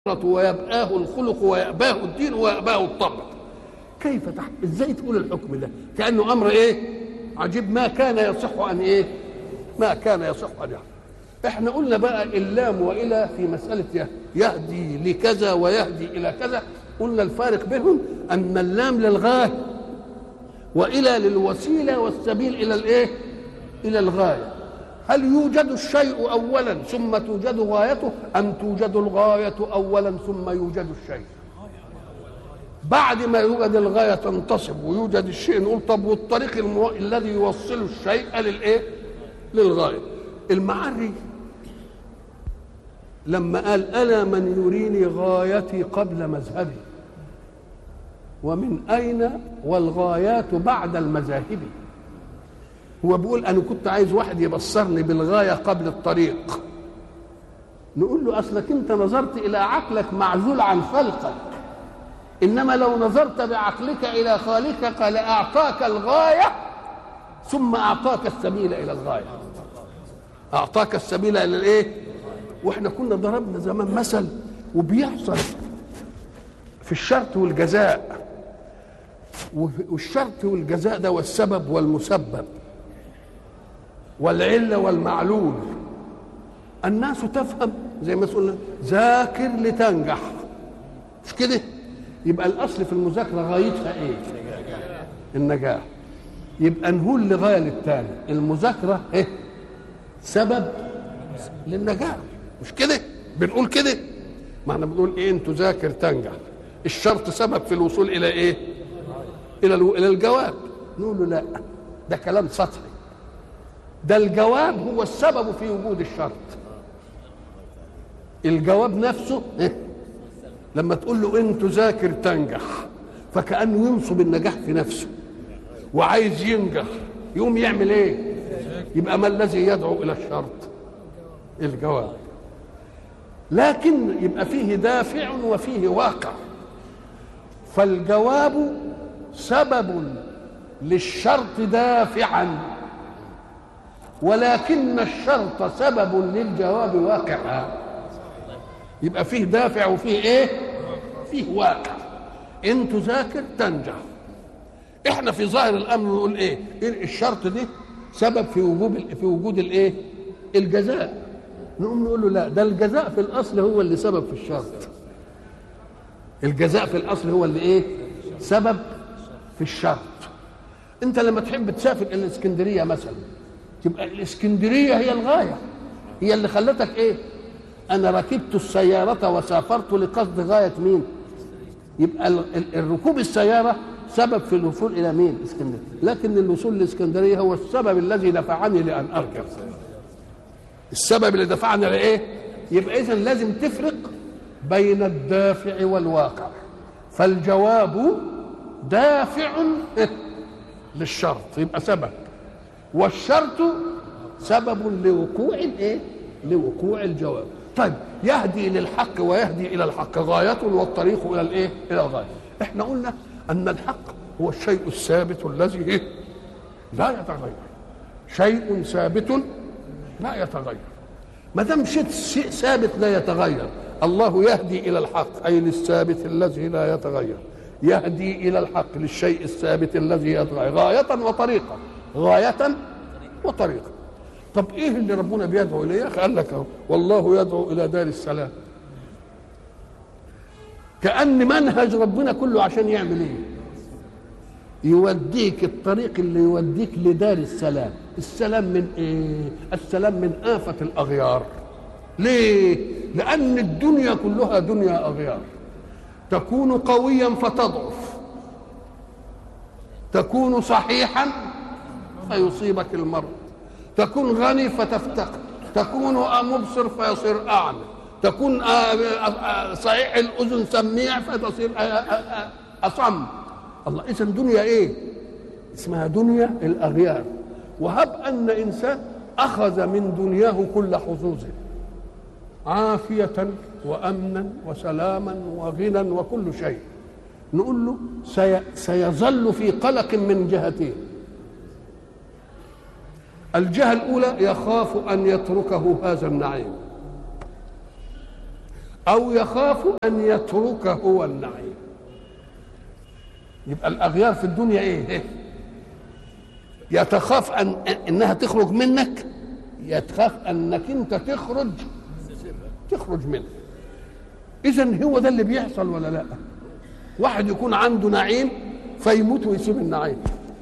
ويبآه الخلق ويأباه الدين ويأباه الطبع كيف تح... ازاي تقول الحكم ده كأنه أمر ايه عجيب ما كان يصح أن ايه ما كان يصح أن يحصل احنا قلنا بقى اللام والى في مساله يهدي لكذا ويهدي الى كذا قلنا الفارق بينهم ان اللام للغايه والى للوسيله والسبيل الى الايه الى الغايه هل يوجد الشيء اولا ثم توجد غايته ام توجد الغايه اولا ثم يوجد الشيء بعد ما يوجد الغايه تنتصب ويوجد الشيء نقول طب والطريق المو... الذي يوصل الشيء للايه للغايه المعري لما قال انا من يريني غايتي قبل مذهبي ومن اين والغايات بعد المذاهب هو بيقول انا كنت عايز واحد يبصرني بالغايه قبل الطريق نقول له اصلك انت نظرت الى عقلك معزول عن خلقك انما لو نظرت بعقلك الى خالقك لاعطاك الغايه ثم اعطاك السبيل الى الغايه اعطاك السبيل الى الايه واحنا كنا ضربنا زمان مثل وبيحصل في الشرط والجزاء والشرط والجزاء ده والسبب والمسبب والعله والمعلول الناس تفهم زي ما قلنا ذاكر لتنجح مش كده يبقى الاصل في المذاكره غايتها ايه النجاح يبقى نقول لغايه للتاني المذاكره ايه سبب للنجاح مش كده بنقول كده ما احنا بنقول ايه انت ذاكر تنجح الشرط سبب في الوصول الى ايه الى الى الجواب نقول له لا ده كلام سطحي ده الجواب هو السبب في وجود الشرط الجواب نفسه إيه؟ لما تقول له انت ذاكر تنجح فكانه ينصب النجاح في نفسه وعايز ينجح يقوم يعمل ايه يبقى ما الذي يدعو الى الشرط الجواب لكن يبقى فيه دافع وفيه واقع فالجواب سبب للشرط دافعا ولكن الشرط سبب للجواب واقعا يبقى فيه دافع وفيه ايه فيه واقع ان تذاكر تنجح احنا في ظاهر الامر نقول ايه الشرط دي سبب في وجود في وجود الايه الجزاء نقوم نقول له لا ده الجزاء في الاصل هو اللي سبب في الشرط الجزاء في الاصل هو اللي ايه سبب في الشرط انت لما تحب تسافر الى الاسكندريه مثلا تبقى الاسكندريه هي الغايه هي اللي خلتك ايه انا ركبت السياره وسافرت لقصد غايه مين يبقى الركوب السياره سبب في الوصول الى مين اسكندريه لكن الوصول لاسكندريه هو السبب الذي دفعني لان اركب السبب اللي دفعنا لايه يبقى اذا لازم تفرق بين الدافع والواقع فالجواب دافع للشرط يبقى سبب والشرط سبب لوقوع الايه لوقوع الجواب طيب يهدي للحق ويهدي الى الحق غايه والطريق الى الايه الى الغايه احنا قلنا ان الحق هو الشيء الثابت الذي إيه؟ لا يتغير شيء ثابت لا يتغير ما دام شيء ثابت لا يتغير الله يهدي الى الحق اي للثابت الذي لا يتغير يهدي الى الحق للشيء الثابت الذي يتغير غايه وطريقه غايه وطريقه طب ايه اللي ربنا بيدعو اليه قال لك اهو والله يدعو الى دار السلام كان منهج ربنا كله عشان يعمل ايه يوديك الطريق اللي يوديك لدار السلام السلام من ايه السلام من آفة الأغيار ليه لأن الدنيا كلها دنيا أغيار تكون قويا فتضعف تكون صحيحا فيصيبك المرض تكون غني فتفتقر تكون مبصر فيصير أعمى تكون صحيح الأذن سميع فتصير أصم الله اذا دنيا ايه اسمها دنيا الاغيار وهب ان انسان اخذ من دنياه كل حظوظه عافيه وامنا وسلاما وغنى وكل شيء نقول له سي سيظل في قلق من جهتين الجهه الاولى يخاف ان يتركه هذا النعيم او يخاف ان يترك هو النعيم يبقى الاغيار في الدنيا ايه يتخاف ان انها تخرج منك يتخاف انك انت تخرج تخرج منه اذا هو ده اللي بيحصل ولا لا واحد يكون عنده نعيم فيموت ويسيب النعيم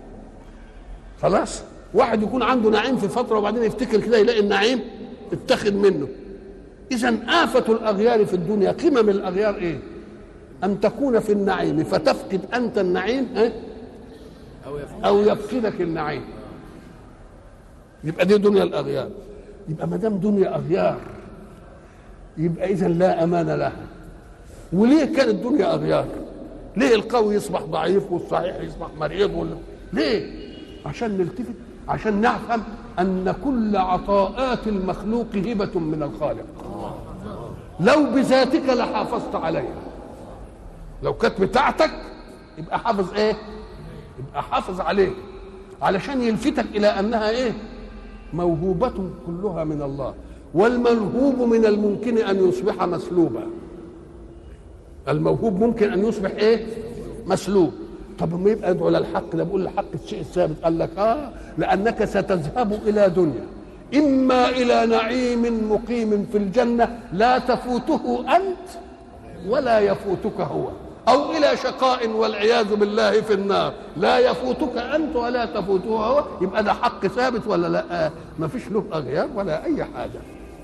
خلاص واحد يكون عنده نعيم في فتره وبعدين يفتكر كده يلاقي النعيم اتخذ منه اذا آفة الأغيار في الدنيا قمم الأغيار إيه أن تكون في النعيم فتفقد أنت النعيم إيه؟ أو يفقدك النعيم يبقى دي دنيا الأغيار يبقى ما دام دنيا أغيار يبقى إذا لا أمان لها وليه كانت الدنيا أغيار ليه القوي يصبح ضعيف والصحيح يصبح مريض ولا ليه عشان نلتفت عشان نفهم أن كل عطاءات المخلوق هبة من الخالق لو بذاتك لحافظت عليها لو كانت بتاعتك يبقى حافظ ايه يبقى حافظ عليه علشان يلفتك الى انها ايه موهوبة كلها من الله والموهوب من الممكن ان يصبح مسلوبا الموهوب ممكن ان يصبح ايه مسلوب طب ما يبقى ادعو للحق ده بقول الحق الشيء الثابت قال لك اه لانك ستذهب الى دنيا اما الى نعيم مقيم في الجنه لا تفوته انت ولا يفوتك هو او الى شقاء والعياذ بالله في النار لا يفوتك انت ولا تفوته هو يبقى ده حق ثابت ولا لا ما فيش له اغيار ولا اي حاجه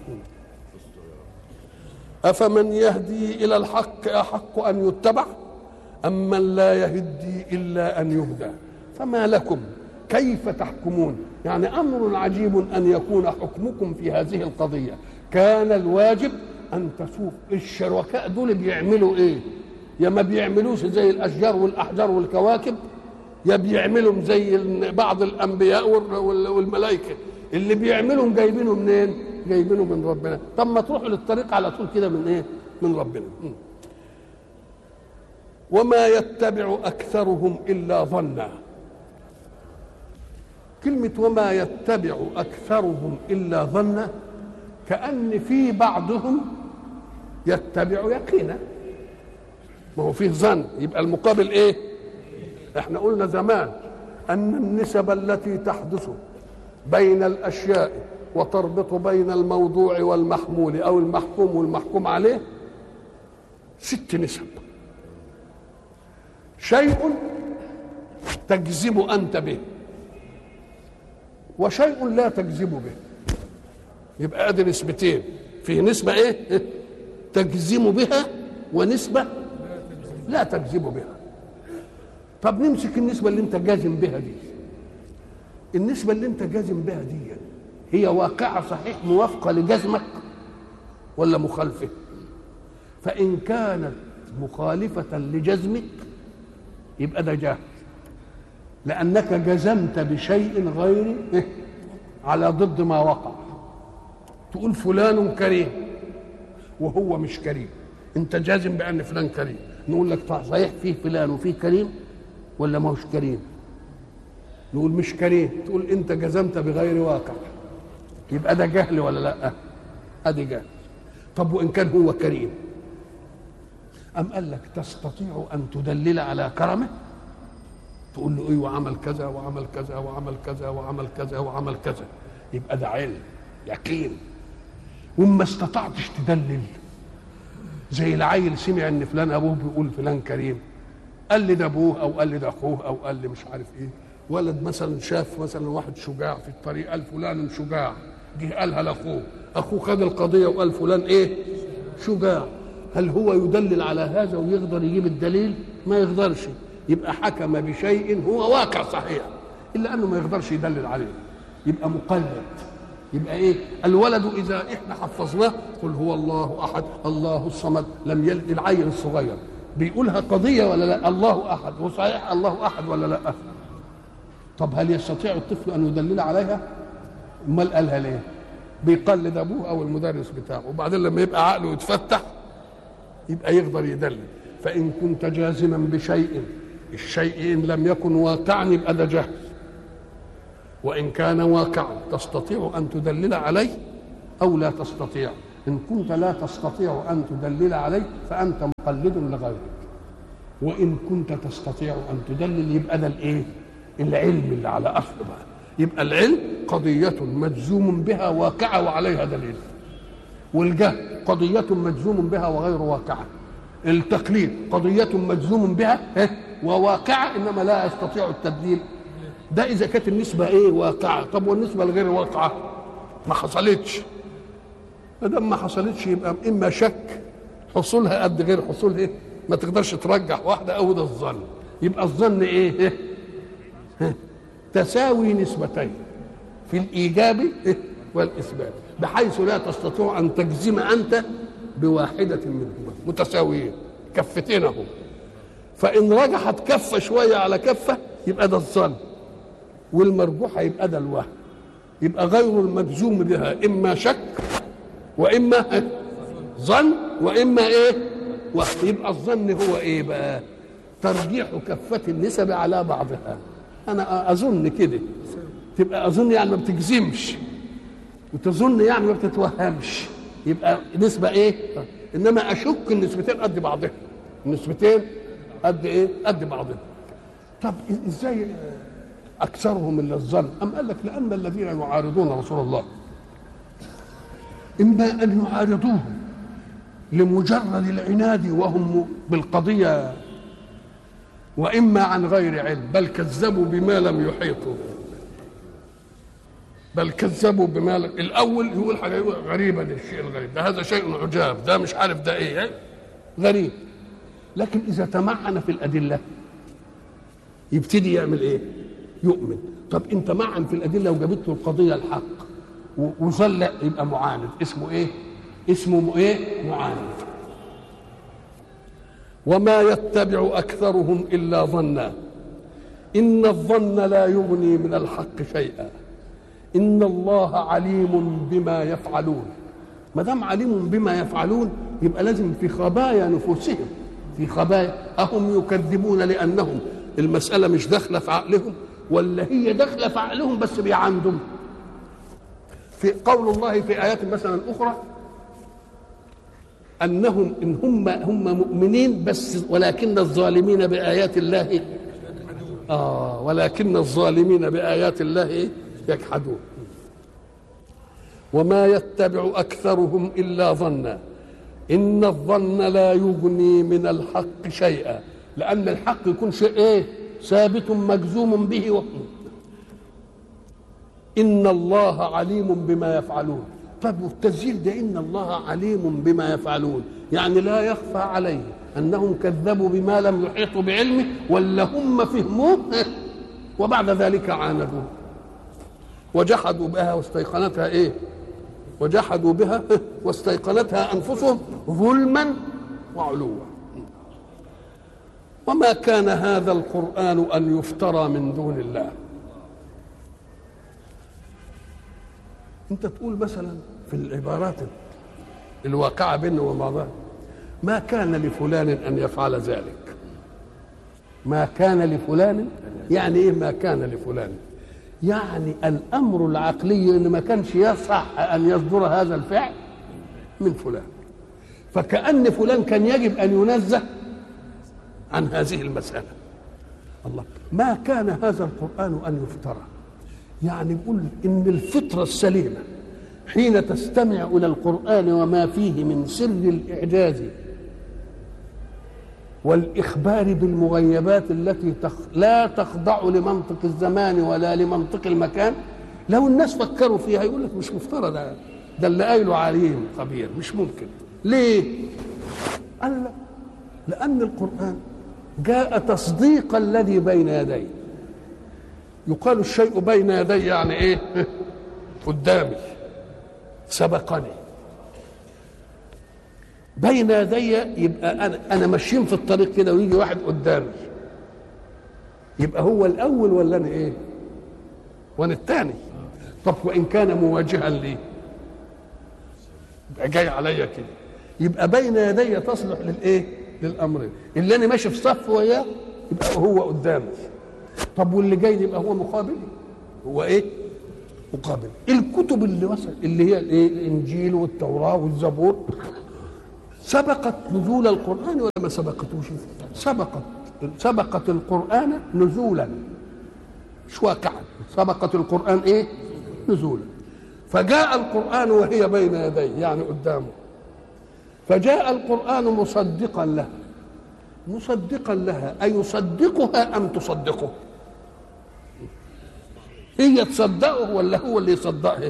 افمن يهدي الى الحق احق ان يتبع أم من لا يهدي إلا أن يهدى فما لكم كيف تحكمون يعني أمر عجيب أن يكون حكمكم في هذه القضية كان الواجب أن تسوق الشركاء دول بيعملوا إيه يا ما بيعملوش زي الأشجار والأحجار والكواكب يا بيعملوا زي بعض الأنبياء والملائكة اللي بيعملهم جايبينه منين جايبينه من ربنا طب ما تروحوا للطريق على طول كده من ايه من ربنا وما يتبع اكثرهم الا ظنا كلمه وما يتبع اكثرهم الا ظنا كان في بعضهم يتبع يقينا ما هو فيه ظن يبقى المقابل ايه احنا قلنا زمان ان النسب التي تحدث بين الاشياء وتربط بين الموضوع والمحمول او المحكوم والمحكوم عليه ست نسب شيء تجزم انت به وشيء لا تجزم به يبقى ادي نسبتين في نسبه ايه تجزم بها ونسبه لا تجزم بها طب نمسك النسبه اللي انت جازم بها دي النسبه اللي انت جازم بها دي هي واقعه صحيح موافقه لجزمك ولا مخالفه فان كانت مخالفه لجزمك يبقى ده جهل لأنك جزمت بشيء غير على ضد ما وقع تقول فلان كريم وهو مش كريم انت جازم بان فلان كريم نقول لك صحيح فيه فلان وفيه كريم ولا ما هوش كريم نقول مش كريم تقول انت جزمت بغير واقع يبقى ده جهل ولا لا ادي جهل طب وان كان هو كريم أم قال لك تستطيع أن تدلل على كرمه تقول له ايوه عمل كذا وعمل كذا وعمل كذا وعمل كذا وعمل كذا يبقى ده علم يقين وما استطعتش تدلل زي العيل سمع ان فلان ابوه بيقول فلان كريم قال لي ده ابوه او قال لي ده اخوه او قال لي مش عارف ايه ولد مثلا شاف مثلا واحد شجاع في الطريق قال فلان شجاع جه قالها لاخوه اخوه خد القضيه وقال فلان ايه شجاع هل هو يدلل على هذا ويقدر يجيب الدليل ما يقدرش يبقى حكم بشيء هو واقع صحيح الا انه ما يقدرش يدلل عليه يبقى مقلد يبقى ايه الولد اذا احنا حفظناه قل هو الله احد الله الصمد لم يلد العيل الصغير بيقولها قضيه ولا لا الله احد وصحيح الله احد ولا لا طب هل يستطيع الطفل ان يدلل عليها امال قالها ليه بيقلد ابوه او المدرس بتاعه وبعدين لما يبقى عقله يتفتح يبقى يقدر يدلل فإن كنت جازما بشيء الشيء إن لم يكن واقعا يبقى ده جهل وإن كان واقعا تستطيع أن تدلل عليه أو لا تستطيع ان كنت لا تستطيع ان تدلل عليه فانت مقلد لغيرك وان كنت تستطيع ان تدلل يبقى ده الايه العلم اللي على اصله بقى يبقى العلم قضية مجزوم بها واقعة وعليها دليل والجهل قضية مجزوم بها وغير واقعة التقليد قضية مجزوم بها وواقعة إنما لا يستطيع التبديل ده إذا كانت النسبة إيه واقعة طب والنسبة الغير واقعة ما حصلتش ما دام ما حصلتش يبقى إما شك حصولها قد غير حصولها إيه ما تقدرش ترجح واحدة أو ده الظن يبقى الظن إيه تساوي نسبتين في الإيجاب والإثبات بحيث لا تستطيع أن تجزم أنت بواحدة منهما متساويين كفتين اهو فإن رجحت كفة شوية على كفة يبقى ده الظن والمرجوح هيبقى ده الوهم يبقى غير المجزوم بها إما شك وإما ظن وإما إيه وهم يبقى الظن هو إيه بقى ترجيح كفة النسب على بعضها أنا أظن كده تبقى أظن يعني ما بتجزمش وتظن يعني ما بتتوهمش يبقى نسبة ايه انما اشك النسبتين قد بعضها النسبتين قد ايه قد بعضها طب ازاي اكثرهم الا الظن ام قال لك لان الذين يعارضون رسول الله اما ان يعارضوه لمجرد العناد وهم بالقضيه واما عن غير علم بل كذبوا بما لم يحيطوا بل كذبوا بما لم الاول يقول حاجه يقول غريبه دي الشيء الغريب ده هذا شيء عجاب ده مش عارف ده ايه غريب لكن اذا تمعن في الادله يبتدي يعمل ايه يؤمن طب انت معن في الادله وجابت له القضيه الحق وظل يبقى معاند اسمه ايه اسمه ايه معاند وما يتبع اكثرهم الا ظنا ان الظن لا يغني من الحق شيئا ان الله عليم بما يفعلون ما دام عليم بما يفعلون يبقى لازم في خبايا نفوسهم في خبايا اهم يكذبون لانهم المساله مش داخله في عقلهم ولا هي داخله في عقلهم بس بيعندهم في قول الله في ايات مثلا اخرى انهم ان هم هم مؤمنين بس ولكن الظالمين بايات الله اه ولكن الظالمين بايات الله يجحدون وما يتبع اكثرهم الا ظنا ان الظن لا يغني من الحق شيئا لان الحق يكون شيء ايه ثابت مجزوم به و... ان الله عليم بما يفعلون طب والتسجيل ده ان الله عليم بما يفعلون يعني لا يخفى عليه انهم كذبوا بما لم يحيطوا بعلمه ولا هم فهموه وبعد ذلك عاندوه وجحدوا بها واستيقنتها ايه وجحدوا بها واستيقنتها انفسهم ظلما وعلوا وما كان هذا القران ان يفترى من دون الله انت تقول مثلا في العبارات الواقعه بيننا وبعضها ما كان لفلان ان يفعل ذلك ما كان لفلان يعني ايه ما كان لفلان يعني الامر العقلي ان ما كانش يصح ان يصدر هذا الفعل من فلان فكأن فلان كان يجب ان ينزه عن هذه المسألة الله ما كان هذا القرآن ان يفترى يعني يقول ان الفطرة السليمة حين تستمع الى القرآن وما فيه من سر الاعجاز والإخبار بالمغيبات التي تخ... لا تخضع لمنطق الزمان ولا لمنطق المكان لو الناس فكروا فيها يقول لك مش مفترض ده ده اللي قايله عليم خبير مش ممكن ليه؟ قال لا لأن القرآن جاء تصديق الذي بين يديه يقال الشيء بين يدي يعني ايه؟ قدامي سبقني بين يدي يبقى انا انا ماشيين في الطريق كده ويجي واحد قدامي يبقى هو الاول ولا انا ايه وانا الثاني طب وان كان مواجها لي يبقى جاي عليا كده يبقى بين يدي تصلح للايه للامر اللي انا ماشي في صف وياه يبقى هو قدامي طب واللي جاي يبقى هو مقابلي هو ايه مقابل الكتب اللي وصل اللي هي الايه الانجيل والتوراه والزبور سبقت نزول القران ولا ما سبقتوش سبقت سبقت القران نزولا مش واقعا سبقت القران ايه نزولا فجاء القران وهي بين يديه يعني قدامه فجاء القران مصدقا لها مصدقا لها أيصدقها أم تصدقه هي تصدقه ولا هو اللي يصدقها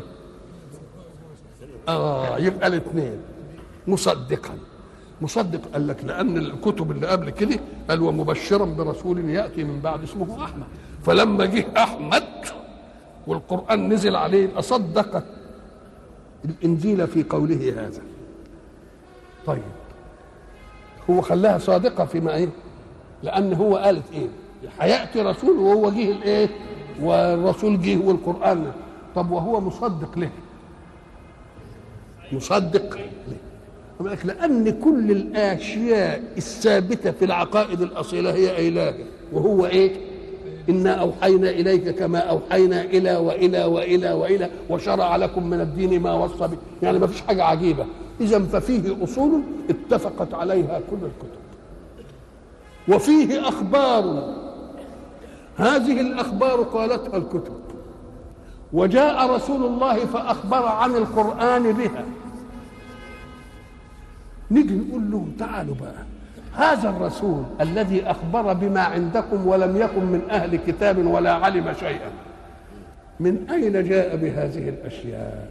آه يبقى الاثنين مصدقا مصدق قال لك لأن الكتب اللي قبل كده قال ومبشرا برسول يأتي من بعد اسمه أحمد فلما جه أحمد والقرآن نزل عليه أصدقت الإنجيل في قوله هذا طيب هو خلاها صادقه فيما ايه لان هو قالت ايه هياتي رسول وهو جه الايه والرسول جه والقران طب وهو مصدق له مصدق له لك لان كل الاشياء الثابته في العقائد الاصيله هي اله وهو ايه انا اوحينا اليك كما اوحينا الى والى والى والى وشرع لكم من الدين ما وصى به يعني ما فيش حاجه عجيبه اذا ففيه اصول اتفقت عليها كل الكتب وفيه اخبار هذه الاخبار قالتها الكتب وجاء رسول الله فاخبر عن القران بها نيجي نقول لهم تعالوا بقى هذا الرسول الذي اخبر بما عندكم ولم يكن من اهل كتاب ولا علم شيئا من اين جاء بهذه الاشياء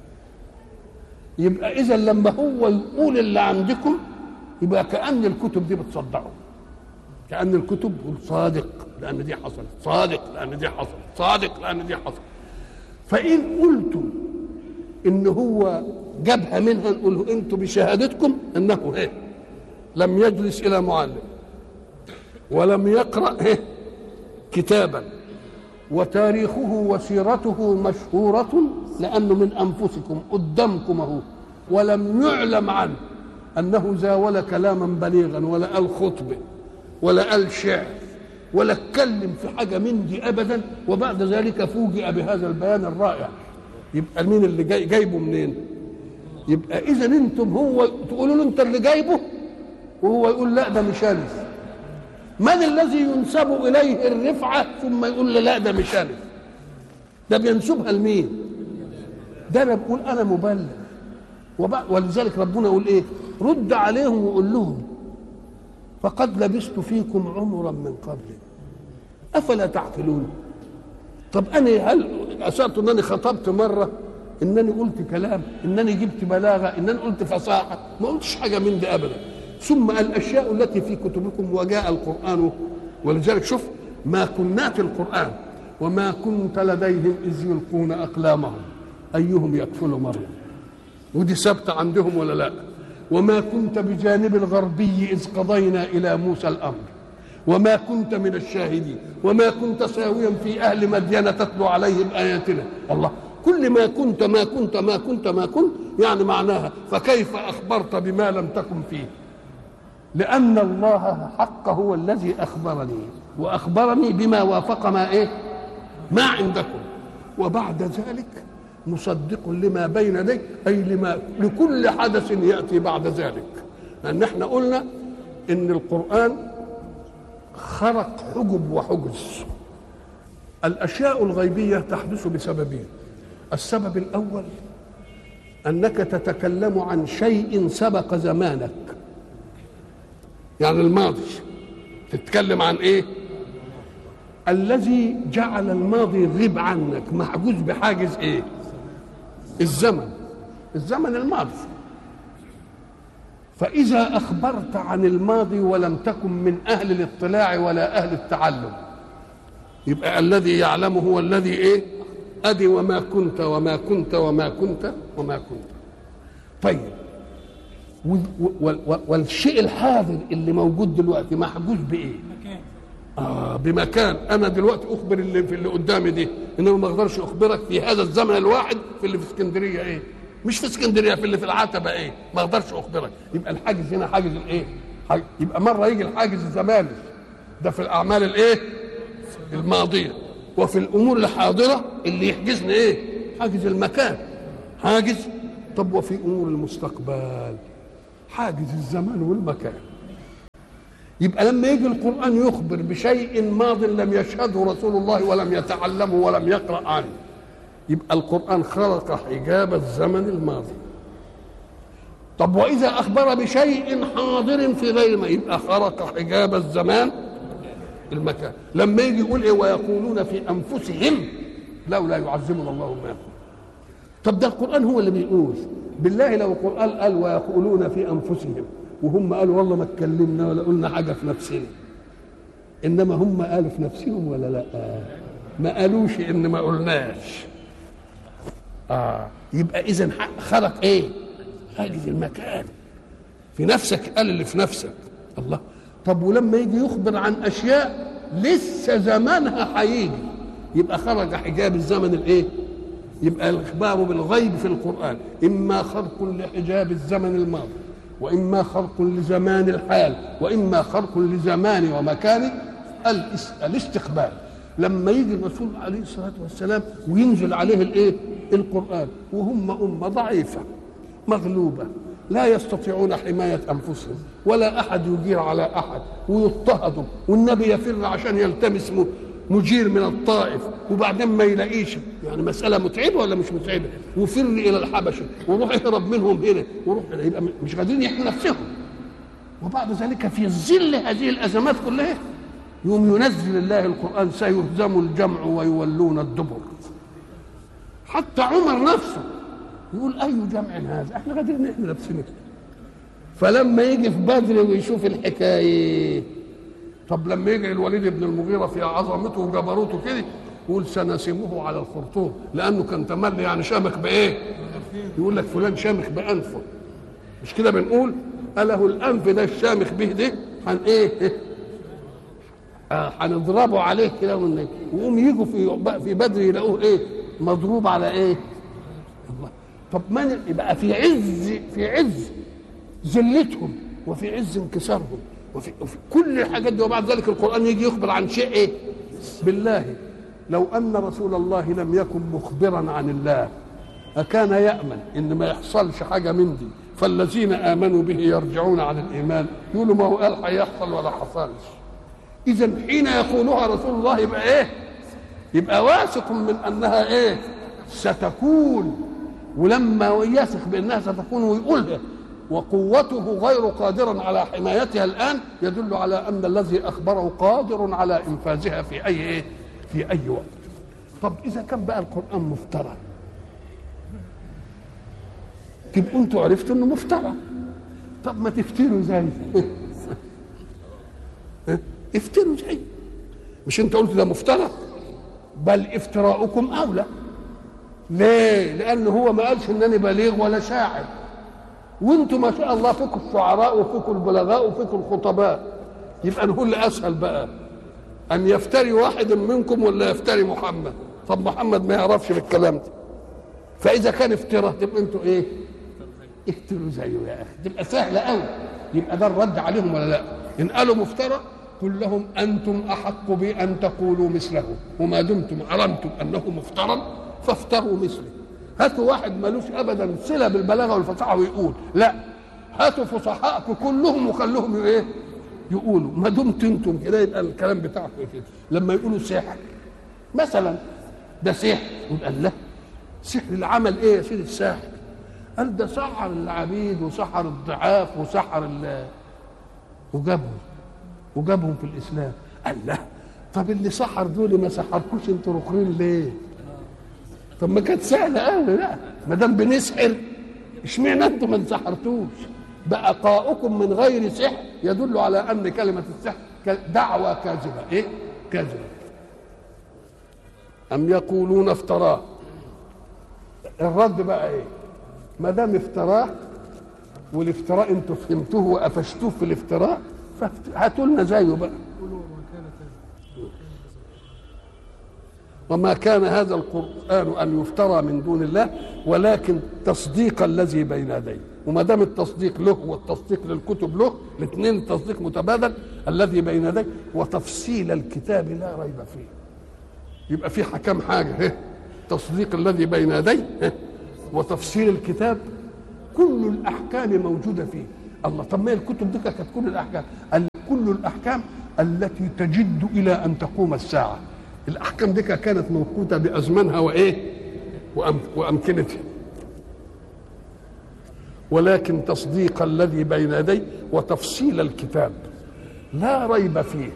يبقى اذا لما هو يقول اللي عندكم يبقى كان الكتب دي بتصدقه كان الكتب صادق لان دي حصلت صادق لان دي حصلت صادق لان دي حصلت فان قلتم ان هو جابها منها نقول انتم بشهادتكم انه ايه لم يجلس الى معلم ولم يقرا ايه كتابا وتاريخه وسيرته مشهورة لأنه من أنفسكم قدامكم أهو ولم يعلم عنه أنه زاول كلاما بليغا ولا قال خطبة ولا قال شعر ولا اتكلم في حاجة من دي أبدا وبعد ذلك فوجئ بهذا البيان الرائع يبقى مين اللي جاي جايبه منين؟ يبقى إذا أنتم هو تقولوا له أنت اللي جايبه وهو يقول لا ده مش أنا من الذي ينسب اليه الرفعه ثم يقول له لا ده مش انا ده بينسبها لمين ده انا بقول انا مبلغ ولذلك ربنا يقول ايه رد عليهم وقول لهم فقد لبثت فيكم عمرا من قبل افلا تعقلون طب انا هل اشرت انني خطبت مره انني قلت كلام انني جبت بلاغه انني قلت فصاحه ما قلتش حاجه من دي ابدا ثم الاشياء التي في كتبكم وجاء القران ولذلك شوف ما كنا في القران وما كنت لديهم اذ يلقون اقلامهم ايهم يكفل مريم ودي ثابته عندهم ولا لا وما كنت بجانب الغربي اذ قضينا الى موسى الامر وما كنت من الشاهدين وما كنت ساويا في اهل مدين تتلو عليهم اياتنا الله كل ما كنت ما كنت ما كنت ما كنت يعني معناها فكيف اخبرت بما لم تكن فيه لأن الله حق هو الذي أخبرني وأخبرني بما وافق ما إيه ما عندكم وبعد ذلك مصدق لما بين يديك أي لما لكل حدث يأتي بعد ذلك لأن احنا قلنا إن القرآن خرق حجب وحجز الأشياء الغيبية تحدث بسببين السبب الأول أنك تتكلم عن شيء سبق زمانك يعني الماضي تتكلم عن ايه الذي جعل الماضي غيب عنك محجوز بحاجز ايه الزمن الزمن الماضي فإذا أخبرت عن الماضي ولم تكن من أهل الاطلاع ولا أهل التعلم يبقى الذي يعلمه هو الذي إيه أدي وما كنت وما كنت وما كنت وما كنت طيب والشيء الحاضر اللي موجود دلوقتي محجوز بايه؟ آه بمكان انا دلوقتي اخبر اللي في اللي قدامي دي انما ما اقدرش اخبرك في هذا الزمن الواحد في اللي في اسكندريه ايه؟ مش في اسكندريه في اللي في العتبه ايه؟ ما اقدرش اخبرك يبقى الحاجز هنا حاجز الايه؟ يبقى مره يجي الحاجز الزماني ده في الاعمال الايه؟ الماضيه وفي الامور الحاضره اللي يحجزني ايه؟ حاجز المكان حاجز طب وفي امور المستقبل حاجز الزمان والمكان يبقى لما يجي القرآن يخبر بشيء ماض لم يشهده رسول الله ولم يتعلمه ولم يقرأ عنه يبقى القرآن خلق حجاب الزمن الماضي طب وإذا أخبر بشيء حاضر في غير ما يبقى خلق حجاب الزمان المكان لما يجي يقول إيه ويقولون في أنفسهم لولا يعذبنا الله ما يقول طب ده القرآن هو اللي بيقول بالله لو القرآن قال ويقولون في أنفسهم وهم قالوا والله ما اتكلمنا ولا قلنا حاجة في نفسنا إنما هم قالوا في نفسهم ولا لا ما قالوش إن ما قلناش آه يبقى إذا خلق إيه حاجز المكان في نفسك قال اللي في نفسك الله طب ولما يجي يخبر عن أشياء لسه زمانها هيجي يبقى خرج حجاب الزمن الايه يبقى الاخبار بالغيب في القران اما خرق لحجاب الزمن الماضي واما خرق لزمان الحال واما خرق لزمان ومكان الاستقبال لما يجي الرسول عليه الصلاه والسلام وينزل عليه الايه القران وهم امه ضعيفه مغلوبه لا يستطيعون حمايه انفسهم ولا احد يجير على احد ويضطهدوا والنبي يفر عشان يلتمس مجير من الطائف وبعدين ما يلاقيش يعني مسألة متعبة ولا مش متعبة وفر إلى الحبشة وروح اهرب منهم هنا وروح هنا يبقى مش قادرين يحموا نفسهم وبعد ذلك في ظل هذه الأزمات كلها يوم ينزل الله القرآن سيهزم الجمع ويولون الدبر حتى عمر نفسه يقول أي جمع هذا احنا قادرين نحمي نفسنا فلما يجي في بدر ويشوف الحكايه طب لما يجي الوليد بن المغيرة في عظمته وجبروته كده يقول سنسمه على الخرطوم لأنه كان تملي يعني شامخ بإيه؟ يقول لك فلان شامخ بأنفه مش كده بنقول أله الأنف ده الشامخ به ده هن إيه؟ هنضربه آه عليه كده ويقوم يجوا في في بدر يلاقوه إيه؟ مضروب على إيه؟ الله طب من يبقى في عز في عز ذلتهم وفي عز انكسارهم وفي, وفي كل الحاجات دي وبعد ذلك القرآن يجي يخبر عن شيء إيه؟ بالله لو أن رسول الله لم يكن مخبرا عن الله أكان يأمن إن ما يحصلش حاجة من دي فالذين آمنوا به يرجعون عن الإيمان يقولوا ما هو قال هيحصل ولا حصلش إذا حين يقولها رسول الله يبقى إيه؟ يبقى واثق من أنها إيه؟ ستكون ولما يثق بأنها ستكون ويقولها وقوته غير قادر على حمايتها الآن يدل على أن الذي أخبره قادر على إنفاذها في أي إيه؟ في أي وقت طب إذا كان بقى القرآن مفترى تبقوا أنتوا عرفتوا إنه مفترى طب ما تفتروا زي افتروا زي مش أنت قلت ده مفترى بل افتراؤكم أولى ليه؟ لأن هو ما قالش إنني بليغ ولا شاعر وانتم ما شاء الله فيكم الشعراء وفيكم البلغاء وفيكم الخطباء يبقى نقول اسهل بقى ان يفتري واحد منكم ولا يفتري محمد طب محمد ما يعرفش بالكلام ده فاذا كان افتراء تبقى انتوا ايه افتروا زيه يا اخي تبقى سهله قوي يبقى ده الرد عليهم ولا لا ان قالوا مفترى قل لهم انتم احق بان تقولوا مثله وما دمتم علمتم انه مفترى فافتروا مثله هاتوا واحد ملوش ابدا صله بالبلاغه والفصاحه ويقول لا هاتوا فصحاء كلهم وخلوهم ايه يقولوا ما دمت انتم كده يبقى الكلام بتاعكم كده لما يقولوا سحر مثلا ده سحر يبقى لا سحر العمل ايه يا سيدي الساحر قال ده سحر العبيد وسحر الضعاف وسحر ال وجابهم وجابهم في الاسلام قال لا طب اللي سحر دول ما سحركوش انتوا رخرين ليه؟ طب ما كانت سهله قوي لا ما دام بنسحر اشمعنى انتم ما انسحرتوش بقاؤكم من غير سحر يدل على ان كلمه السحر دعوه كاذبه ايه كاذبه ام يقولون افتراه الرد بقى ايه ما دام افتراه والافتراء انتوا فهمتوه وقفشتوه في الافتراء فهاتوا لنا زيه بقى وما كان هذا القرآن أن يفترى من دون الله ولكن تصديق الذي بين يديه وما دام التصديق له والتصديق للكتب له الاثنين التصديق متبادل الذي بين يديه وتفصيل الكتاب لا ريب فيه يبقى في كم حاجة تصديق الذي بين يديه وتفصيل الكتاب كل الاحكام موجوده فيه الله طب ما الكتب دي كانت كل الاحكام قال كل الاحكام التي تجد الى ان تقوم الساعه الاحكام دي كانت موقوته بازمانها وايه وأم- وامكنتها ولكن تصديق الذي بين يديه وتفصيل الكتاب لا ريب فيه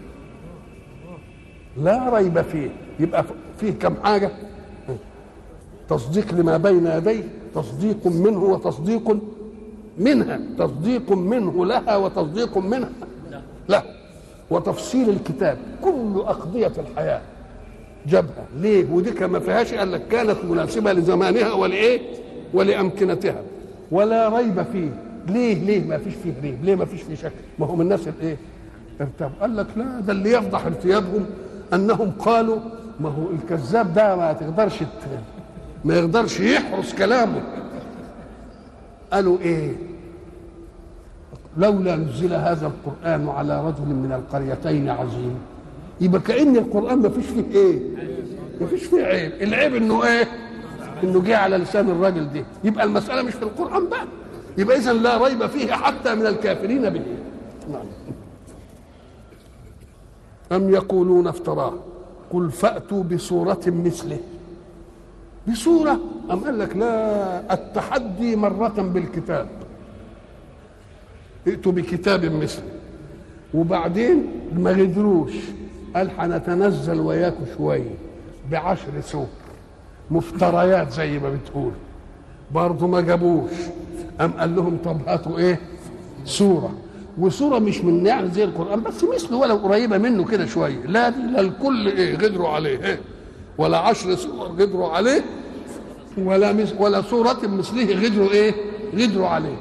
لا ريب فيه يبقى فيه كم حاجه تصديق لما بين يديه تصديق منه وتصديق منها تصديق منه لها وتصديق منها لا وتفصيل الكتاب كل أقضية الحياة جابها ليه ودي ما فيهاش قال لك كانت مناسبة لزمانها ولإيه ولأمكنتها ولا ريب فيه ليه ليه ما فيش فيه ريب ليه ما فيش فيه شك ما هم الناس الايه ارتابوا قال لك لا ده اللي يفضح ارتيابهم انهم قالوا ما هو الكذاب ده ما تقدرش ت- ما يقدرش يحرس كلامه قالوا ايه لولا نزل هذا القرآن على رجل من القريتين عظيم يبقى كأن القرآن ما فيش فيه ايه ما فيش فيه عيب العيب انه ايه انه جه على لسان الراجل ده يبقى المسألة مش في القرآن بقى يبقى إذا لا ريب فيه حتى من الكافرين به نعم أم يقولون افتراه قل فأتوا بصورة مثله بصورة أم قال لك لا التحدي مرة بالكتاب ائتوا بكتاب مثله وبعدين ما قدروش قال هنتنزل وياكم شوية بعشر سور مفتريات زي ما بتقول برضه ما جابوش قام قال لهم طب هاتوا ايه سورة وسورة مش من يعني زي القرآن بس مثله ولو قريبة منه كده شوية لا دي لا الكل ايه قدروا عليه إيه؟ ولا عشر سور قدروا عليه ولا مس ولا سورة مثله قدروا ايه قدروا عليه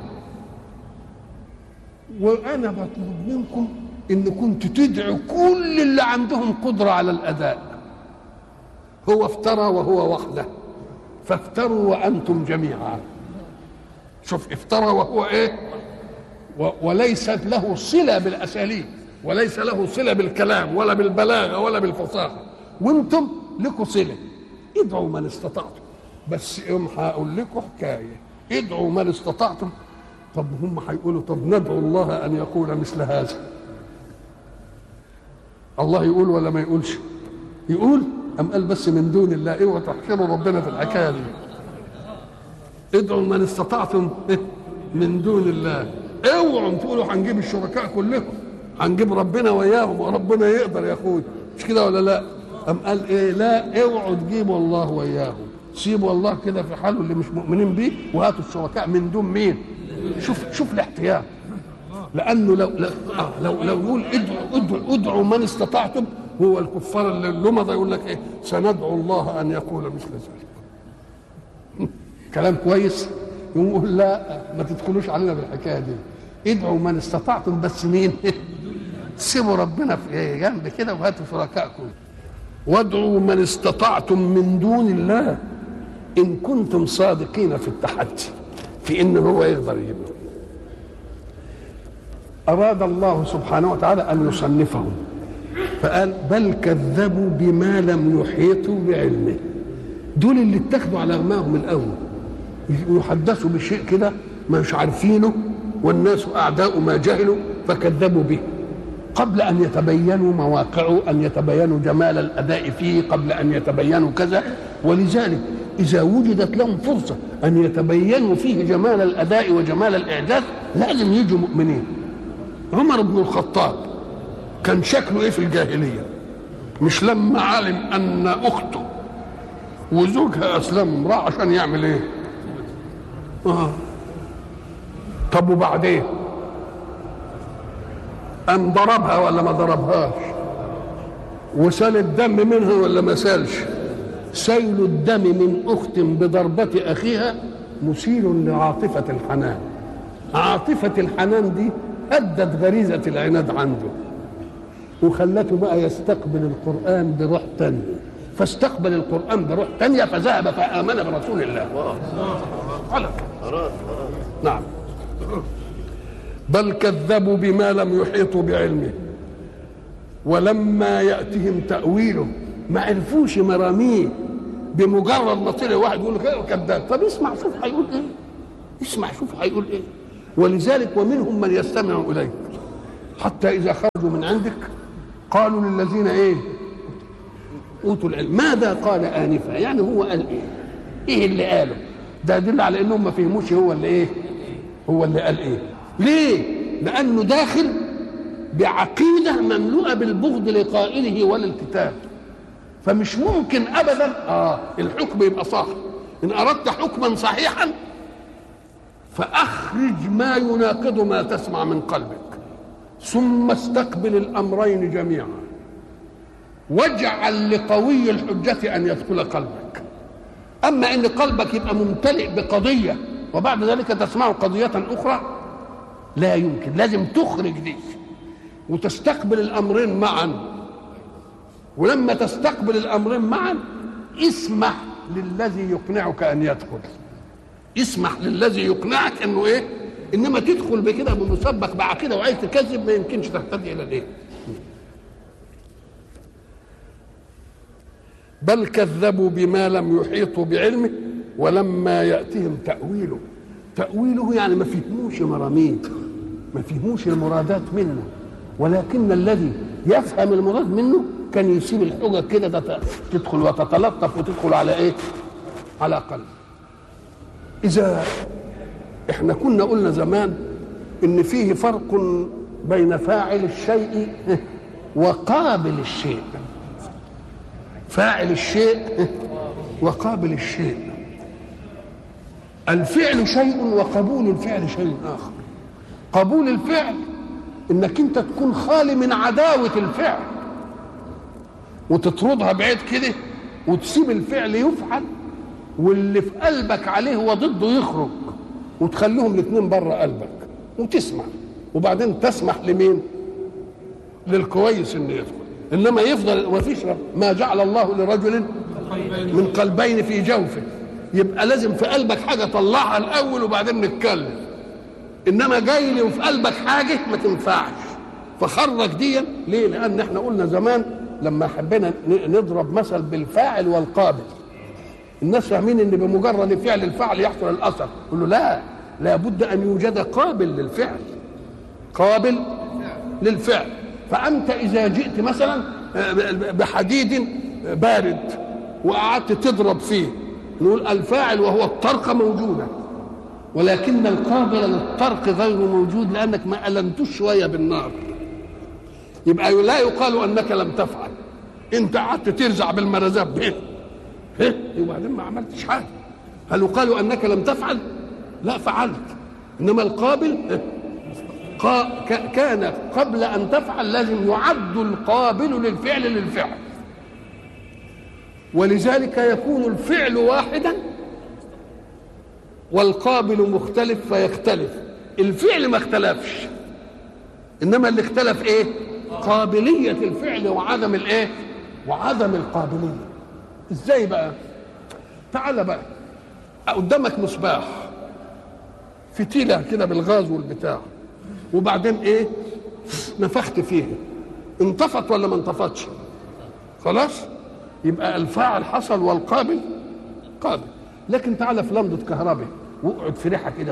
وانا بطلب منكم ان كنتوا تدعوا كل اللي عندهم قدرة على الاداء هو افترى وهو وحده فافتروا وانتم جميعا شوف افترى وهو ايه و- وليست له صله بالاساليب وليس له صله بالكلام ولا بالبلاغه ولا بالفصاحه وانتم لكم صله ادعوا من استطعتم بس يوم هقول لكم حكايه ادعوا من استطعتم طب هم هيقولوا طب ندعو الله ان يقول مثل هذا الله يقول ولا ما يقولش يقول ام قال بس من دون الله اوعوا تحشروا ربنا في الحكايه دي ادعوا من استطعتم من دون الله اوعوا تقولوا هنجيب الشركاء كلهم هنجيب ربنا وياهم وربنا يقدر يا اخوي مش كده ولا لا ام قال ايه لا اوعوا تجيبوا الله وياهم سيبوا الله كده في حاله اللي مش مؤمنين بيه وهاتوا الشركاء من دون مين شوف شوف الاحتياط لانه لو لو آه لو, لو يقول ادعوا ادعوا ادعوا من استطعتم هو الكفار اللي اللمضه يقول لك ايه سندعو الله ان يقول مثل ذلك كلام كويس يقول لا ما تدخلوش علينا بالحكايه دي ادعوا من استطعتم بس مين سيبوا ربنا في إيه جنب كده وهاتوا شركائكم وادعوا من استطعتم من دون الله ان كنتم صادقين في التحدي في ان هو يقدر يجيبه اراد الله سبحانه وتعالى ان يصنفهم فقال بل كذبوا بما لم يحيطوا بعلمه دول اللي اتخذوا على غماهم الاول يحدثوا بشيء كده مش عارفينه والناس اعداء ما جهلوا فكذبوا به قبل ان يتبينوا مواقعه ان يتبينوا جمال الاداء فيه قبل ان يتبينوا كذا ولذلك اذا وجدت لهم فرصه ان يتبينوا فيه جمال الاداء وجمال الاعداد لازم يجوا مؤمنين عمر بن الخطاب كان شكله ايه في الجاهليه مش لما علم ان اخته وزوجها اسلم راح عشان يعمل ايه اه طب وبعدين قام ضربها ولا ما ضربهاش وسال الدم منها ولا ما سالش سيل الدم من اخت بضربه اخيها مثير لعاطفه الحنان عاطفه الحنان دي هدت غريزه العناد عنده وخلته بقى يستقبل القرآن بروح تانية فاستقبل القرآن بروح تانية فذهب فآمن برسول الله غلط نعم بل كذبوا بما لم يحيطوا بعلمه ولما يأتهم تأويله ما عرفوش مراميه بمجرد ما طلع واحد يقول لك كذاب طب اسمع شوف هيقول ايه اسمع شوف هيقول ايه ولذلك ومنهم من يستمع اليك حتى اذا خرجوا من عندك قالوا للذين ايه اوتوا العلم ماذا قال انفا يعني هو قال ايه ايه اللي قاله ده يدل على انهم ما فهموش هو اللي ايه هو اللي قال ايه ليه لانه داخل بعقيده مملوءه بالبغض لقائله ولا الكتاب فمش ممكن ابدا اه الحكم يبقى صح ان اردت حكما صحيحا فاخرج ما يناقض ما تسمع من قلبك ثم استقبل الامرين جميعا واجعل لقوي الحجه ان يدخل قلبك اما ان قلبك يبقى ممتلئ بقضيه وبعد ذلك تسمع قضيه اخرى لا يمكن لازم تخرج دي وتستقبل الامرين معا ولما تستقبل الامرين معا اسمح للذي يقنعك ان يدخل اسمح للذي يقنعك انه ايه انما تدخل بكده بمسبق بعقيده وعايز تكذب ما يمكنش تهتدي الى الايه بل كذبوا بما لم يحيطوا بعلمه ولما ياتهم تاويله تاويله يعني ما فهموش مراميد ما فهموش المرادات منه ولكن الذي يفهم المراد منه كان يسيب الحجج كده تدخل وتتلطف وتدخل على ايه على قلب اذا احنا كنا قلنا زمان ان فيه فرق بين فاعل الشيء وقابل الشيء فاعل الشيء وقابل الشيء الفعل شيء وقبول الفعل شيء اخر قبول الفعل انك انت تكون خالي من عداوه الفعل وتطردها بعيد كده وتسيب الفعل يفعل واللي في قلبك عليه هو ضده يخرج وتخليهم الاثنين بره قلبك وتسمع وبعدين تسمح لمين للكويس انه يدخل انما يفضل ما فيش ما جعل الله لرجل من قلبين في جوفه يبقى لازم في قلبك حاجه طلعها الاول وبعدين نتكلم انما جاي لي وفي قلبك حاجه ما تنفعش فخرج دي ليه لان احنا قلنا زمان لما حبينا نضرب مثل بالفاعل والقابل الناس فاهمين ان بمجرد فعل الفعل يحصل الاثر يقول له لا لابد ان يوجد قابل للفعل قابل للفعل فانت اذا جئت مثلا بحديد بارد وقعدت تضرب فيه نقول الفاعل وهو الطرق موجوده ولكن القابل للطرق غير موجود لانك ما المتوش شويه بالنار يبقى لا يقال انك لم تفعل انت قعدت ترزع بالمرزات به وبعدين ما عملتش حاجه هل يقال انك لم تفعل لا فعلت انما القابل قا كان قبل ان تفعل لازم يعد القابل للفعل للفعل ولذلك يكون الفعل واحدا والقابل مختلف فيختلف الفعل ما اختلفش انما اللي اختلف ايه قابليه الفعل وعدم الايه وعدم القابليه ازاي بقى تعال بقى قدامك مصباح فتيله كده بالغاز والبتاع وبعدين ايه نفخت فيها انطفت ولا ما انطفتش خلاص يبقى الفاعل حصل والقابل قابل لكن تعالى في لمضة كهرباء واقعد في ريحة كده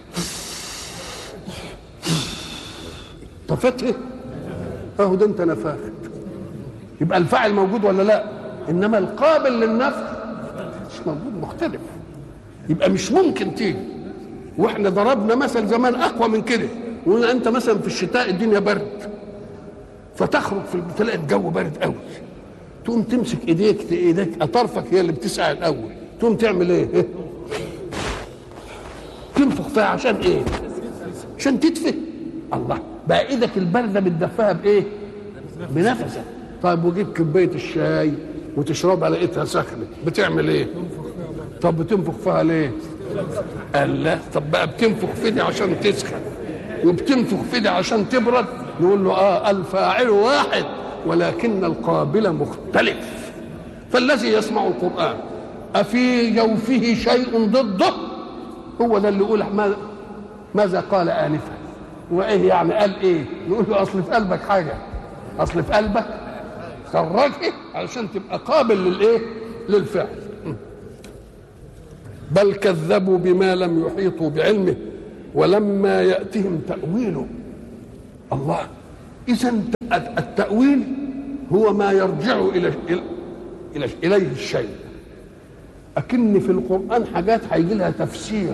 طفتها اهو ده انت نفخت يبقى الفاعل موجود ولا لا انما القابل للنفخ مش موجود مختلف يبقى مش ممكن تيجي واحنا ضربنا مثل زمان اقوى من كده وقلنا انت مثلا في الشتاء الدنيا برد فتخرج في تلاقي الجو بارد قوي تقوم تمسك ايديك ايديك اطرفك هي اللي بتسعى الاول تقوم تعمل ايه تنفخ فيها عشان ايه عشان تدفي الله بقى ايدك البارده بتدفاها بايه بنفسك طيب وجيب كوبايه الشاي وتشربها لقيتها سخنه بتعمل ايه طب بتنفخ فيها ليه قال لا طب بقى بتنفخ في دي عشان تسخن وبتنفخ في دي عشان تبرد نقول له اه الفاعل واحد ولكن القابل مختلف فالذي يسمع القرآن أفي جوفه شيء ضده هو ده اللي يقول ماذا قال آنفا وإيه يعني قال إيه نقول له أصل في قلبك حاجة أصل في قلبك خرجه علشان تبقى قابل للإيه للفعل بل كذبوا بما لم يحيطوا بعلمه ولما يأتهم تأويله الله إذا التأويل هو ما يرجع إلى إلى إليه الشيء أكن في القرآن حاجات هيجي لها تفسير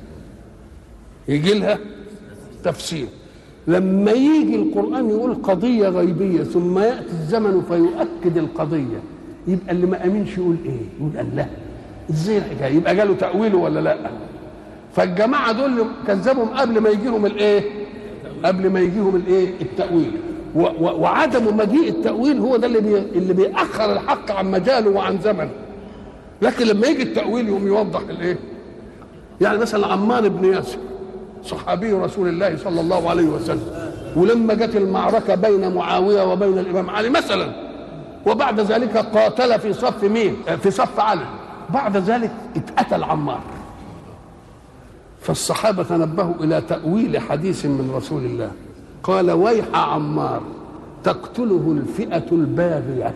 يجي لها تفسير لما يجي القرآن يقول قضية غيبية ثم يأتي الزمن فيؤكد القضية يبقى اللي ما أمنش يقول إيه؟ يقول الله إزاي الحكاية؟ يبقى جاله تأويله ولا لأ؟ فالجماعة دول كذبهم قبل ما يجيهم الإيه؟ قبل ما يجيهم الإيه؟ التأويل وعدم مجيء التأويل هو ده اللي بي اللي بيأخر الحق عن مجاله وعن زمنه لكن لما يجي التأويل يقوم يوضح الإيه؟ يعني مثلا عمار بن ياسر صحابي رسول الله صلى الله عليه وسلم ولما جت المعركة بين معاوية وبين الإمام علي مثلا وبعد ذلك قاتل في صف مين في صف علي بعد ذلك اتقتل عمار فالصحابة تنبهوا إلى تأويل حديث من رسول الله قال ويح عمار تقتله الفئة الباغية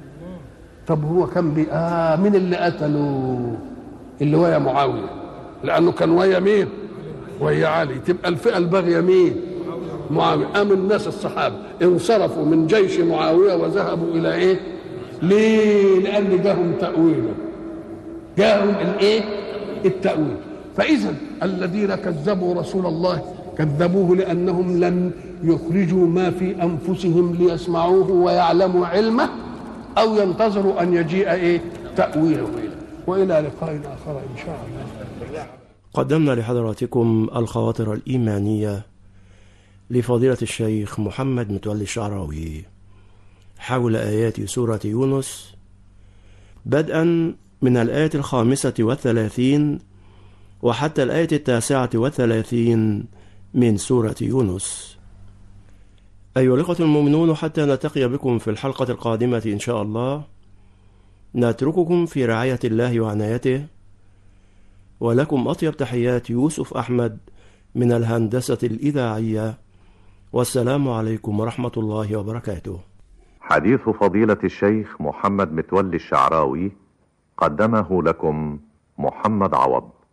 طب هو كان بي آه مين اللي قتله اللي ويا معاوية لأنه كان ويا مين وهي علي تبقى الفئه الباغيه مين معاويه قام الناس الصحابه انصرفوا من جيش معاويه وذهبوا الى ايه ليه لان جاهم تاويله جاهم الايه التاويل فاذا الذين كذبوا رسول الله كذبوه لانهم لم يخرجوا ما في انفسهم ليسمعوه ويعلموا علمه او ينتظروا ان يجيء ايه تاويله والى لقاء اخر ان شاء الله قدمنا لحضراتكم الخواطر الإيمانية لفضيلة الشيخ محمد متولي الشعراوي حول آيات سورة يونس بدءا من الآية الخامسة والثلاثين وحتى الآية التاسعة والثلاثين من سورة يونس أيها الأخوة المؤمنون حتى نلتقي بكم في الحلقة القادمة إن شاء الله نترككم في رعاية الله وعنايته ولكم أطيب تحيات يوسف أحمد من الهندسة الإذاعية والسلام عليكم ورحمة الله وبركاته حديث فضيلة الشيخ محمد متولي الشعراوي قدمه لكم محمد عوض